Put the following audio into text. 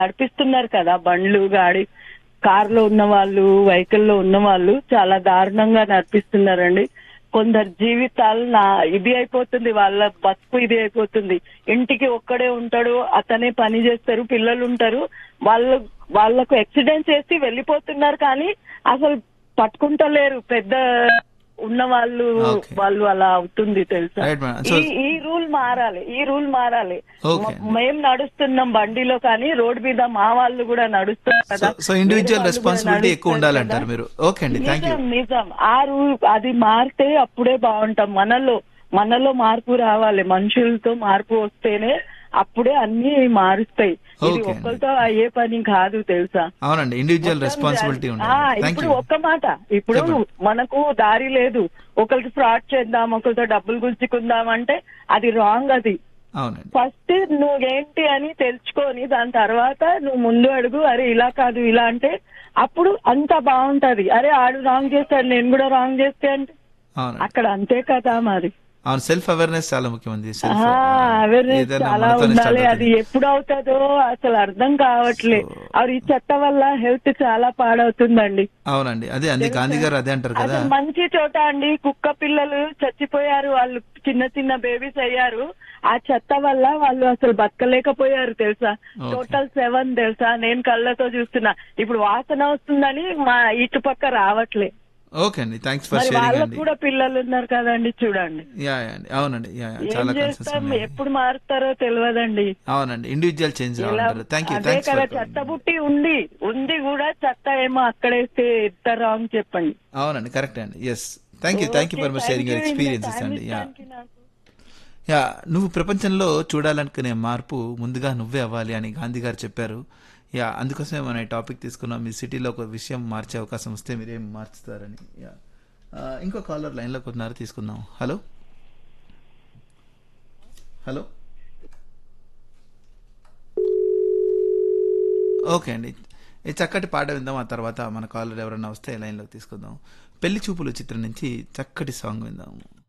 నడిపిస్తున్నారు కదా బండ్లు గాడి కార్లో ఉన్న వాళ్ళు వెహికల్లో ఉన్న వాళ్ళు చాలా దారుణంగా నడిపిస్తున్నారండి కొందరు జీవితాలు నా ఇది అయిపోతుంది వాళ్ళ బతుకు ఇది అయిపోతుంది ఇంటికి ఒక్కడే ఉంటాడు అతనే పని చేస్తారు పిల్లలు ఉంటారు వాళ్ళు వాళ్ళకు యాక్సిడెంట్ చేసి వెళ్ళిపోతున్నారు కానీ అసలు పట్టుకుంటలేరు పెద్ద ఉన్న వాళ్ళు Okay. వాళ్ళు అలా అవుతుంది తెలుసా Right, madam. So- ఈ ఈ రూల్ మారాలి ఈ రూల్ మారాలి Okay. మ- మేం నడుస్తున్నాం బండిలో కానీ రోడ్ మీద మా వాళ్ళు కూడా నడుస్తున్నారు కదా సో సో ఇండివిజువల్ వేరే వాళ్ళు కూడా రెస్పాన్సిబిలిటీ ఎక్కువ నడుస్తారు ఉండాలంటారు కదా. మీరు ఓకే అండి థ్యాంక్ యూ నిజం నిజం ఆ రూల్ అది మారితే అప్పుడే బాగుంటాం మనలో మనలో మార్పు రావాలి మనుషులతో మార్పు వస్తేనే అప్పుడే అన్ని మారుస్తాయి ఇది Okay అండి. ఒక్కరితో అయ్యే పని కాదు తెలుసా అవునండి ఇండివిజువల్ మొత్తం రెస్పాన్సిబిలిటీ జరి- ఉండాలి ఆ, థ్యాంక్ ఇప్పుడు యూ ఒక్క మాట ఇప్పుడు చెప్పండి. మనకు దారి లేదు ఒకరికి ఫ్రాడ్ చేద్దాం ఒకరితో డబ్బులు గుంజుకుందాం అంటే అది రాంగ్ అది అవునండి ఫస్ట్ నువ్వేంటి అని తెలుసుకొని దాని తర్వాత నువ్వు ముందు అడుగు అరే ఇలా కాదు ఇలా అంటే అప్పుడు అంత బాగుంటది అరే ఆడు రాంగ్ చేస్తాడు నేను కూడా రాంగ్ చేస్తే అంటే అవునండి అక్కడ అంతే కదా మరి అవును సెల్ఫ్ అవేర్నెస్ చాలా ముఖ్యమంది సెల్ఫ్ అవేర్నెస్ చాలా ఉండాలి అది ఎప్పుడు అవుతుందో అసలు అర్థం కావట్లే అది ఈ చెత్త వల్ల హెల్త్ చాలా పాడవుతుందండి అవునండి అదే అంది గాంధీ గారు అదే అంటారు కదా అసలు మంచి చోట అండి కుక్క పిల్లలు చచ్చిపోయారు వాళ్ళు చిన్న చిన్న బేబీస్ అయ్యారు ఆ చెత్త వల్ల వాళ్ళు అసలు బతకలేకపోయారు తెలుసా Okay. టోటల్ సెవెన్ తెలుసా నేను కళ్ళతో చూస్తున్నా ఇప్పుడు వాసన వస్తుందని మా ఇటుపక్క రావట్లే ఓకే అండి థ్యాంక్స్ ఫర్ మరి షేరింగ్ వాళ్ళకు అండి కూడా పిల్లలు ఉన్నారు కదండి చూడండి యా యా అండి అవునండి యా యా, ఏం చాలా కన్సెస్ చేస్తాం ఎప్పుడు మారుతారో తెలియదండి అవునండి ఇండివిజువల్ చేంజ్ ఇలా రావాలంటారు థ్యాంక్ యూ అదే థ్యాంక్స్ కదా ఫర్ చెత్త బుట్టి ఉంది ఉంది కూడా చెత్త ఏమో అక్కడేస్తే ఎంత రాంగ్ చెప్పండి అవునండి కరెక్ట్ అండి yes thank you thank you for much sharing your experiences అండి యా యా నువ్వు ప్రపంచంలో చూడాలనుకునే మార్పు ముందుగా నువ్వే అవ్వాలి అని గాంధీ గారు చెప్పారు యా అందుకోసమే మనం ఈ టాపిక్ తీసుకున్నాం మీ సిటీలో ఒక విషయం మార్చే అవకాశం వస్తే మీరేం మార్చుతారని యా ఆ, ఇంకో కాలర్ లైన్లోకి ఉన్నారు తీసుకుందాం హలో హలో ఓకే అండి ఈ చక్కటి పాట విందాం ఆ తర్వాత మన కాలర్ ఎవరైనా వస్తే లైన్లోకి తీసుకుందాం పెళ్లి చూపులు చిత్రం నుంచి చక్కటి సాంగ్ విందాం